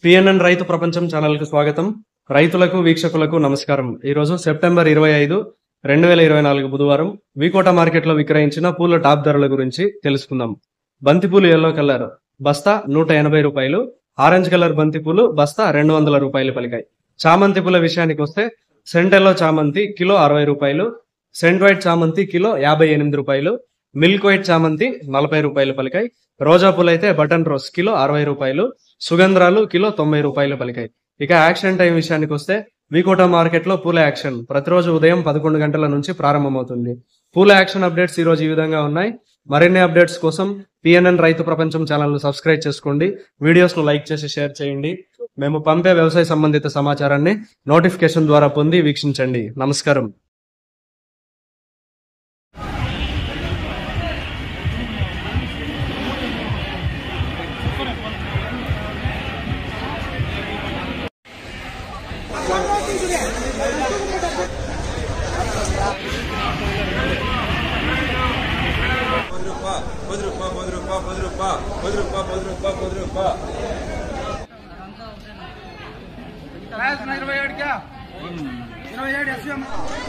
PNN రైతు ప్రపంచం channel కు స్వాగతం రైతులకు వీక్షకులకు నమస్కారం ఈ రోజు సెప్టెంబర్ ఇరవై ఐదు రెండు వేల ఇరవై నాలుగు బుధవారం వికోట మార్కెట్ లో విక్రయించిన పూల టాప్ ధరల గురించి తెలుసుకుందాం బంతిపూలు ఎల్లో కలర్ బస్తా నూట ఎనభై రూపాయలు ఆరెంజ్ కలర్ బంతిపూలు బస్తా రెండు వందల రూపాయలు పలికాయి చామంతి పూల విషయానికి వస్తే సెంట్ ఎల్లో చామంతి కిలో అరవై రూపాయలు సెంట్ వైట్ చామంతి కిలో యాభై ఎనిమిది రూపాయలు మిల్క్ వైట్ చామంతి నలభై రూపాయలు పలికాయి రోజా పూలు అయితే బటన్ రోజ్ కిలో అరవై రూపాయలు సుగంధ్రాలు కిలో తొంభై రూపాయలు పలికాయి ఇక యాక్షన్ టైం విషయానికి వస్తే వికోట మార్కెట్ లో పూల యాక్షన్ ప్రతిరోజు ఉదయం పదకొండు గంటల నుంచి ప్రారంభమవుతుంది పూల యాక్షన్ అప్డేట్స్ ఈ రోజు ఈ విధంగా ఉన్నాయి మరిన్ని అప్డేట్స్ కోసం పిఎన్ఎన్ రైతు ప్రపంచం ఛానల్ ను సబ్స్క్రైబ్ చేసుకోండి వీడియోస్ ను లైక్ చేసి షేర్ చేయండి మేము పంపే వ్యవసాయ సంబంధిత సమాచారాన్ని నోటిఫికేషన్ ద్వారా పొంది వీక్షించండి నమస్కారం పది రూపాయ పది రూపాయ పది రూపాయ పది రూపాయ పది రూపాయ పది రూపాయ పది రూపాయ ఇరవై ఏడు క్యా ఇరవై ఏడు ఎస్ఎం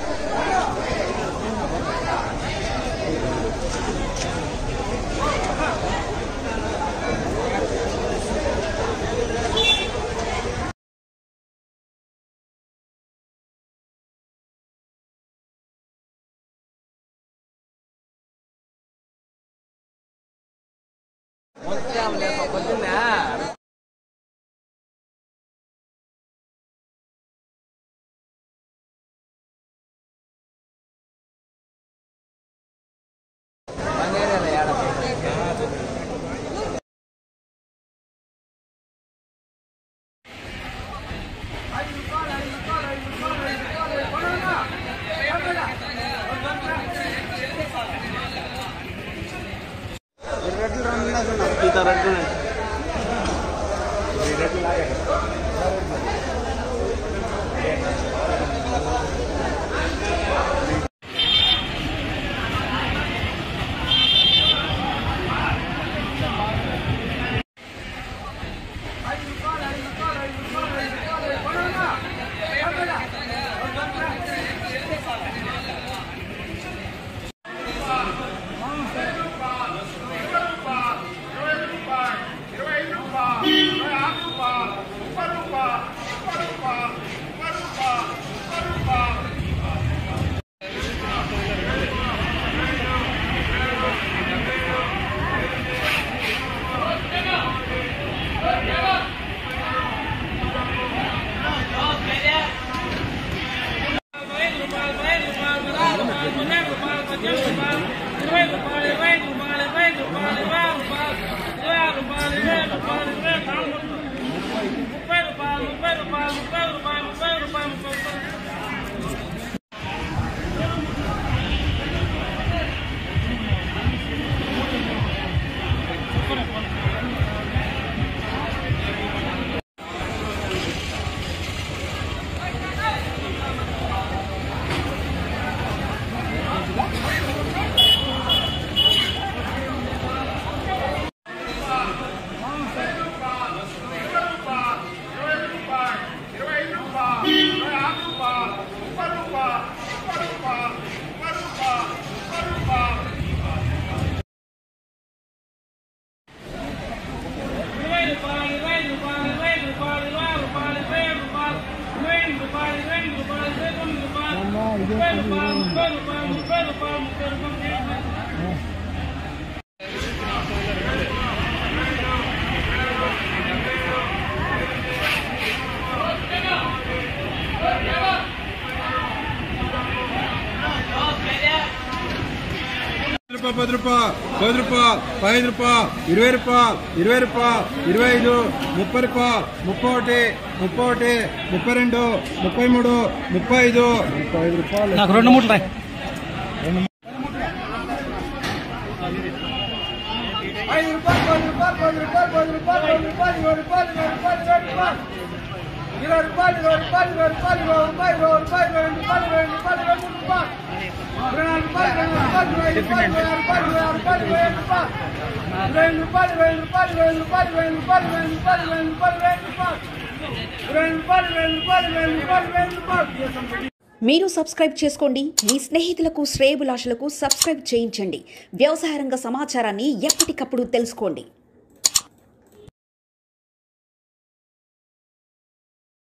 రూపాయ పది రూపాయ పది రూపాయ పదిహేను రూపాయ ఇరవై రూపాయ ఇరవై రూపాయ ఇరవై ఐదు ముప్పై రూపాయ ముప్పై ఒకటి ముప్పై ఒకటి ముప్పై రెండు ముప్పై మూడు ముప్పై ఐదు ముప్పై ఐదు రూపాయలు నాకు రెండు మూటలు ఐదు రూపాయలు పది రూపాయలు పది రూపాయలు పది రూపాయలు పది రూపాయలు ఇరవై రూపాయలు ఇరవై రూపాయలు ఇరవై రూపాయలు ఇరవై రూపాయలు ఇరవై రూపాయలు ఇరవై రూపాయలు ఇరవై రూపాయలు ఇరవై రూపాయలు ఇరవై రూపాయలు ఇరవై రూపాయలు ఇరవై రూపాయలు ఇరవై రూపాయలు ఇరవై రూపాయలు మీరు సబ్స్క్రైబ్ చేసుకోండి మీ స్నేహితులకు శ్రేయబులాషులకు సబ్స్క్రైబ్ చేయించండి వ్యవసాయ రంగ సమాచారాన్ని ఎప్పటికప్పుడు తెలుసుకోండి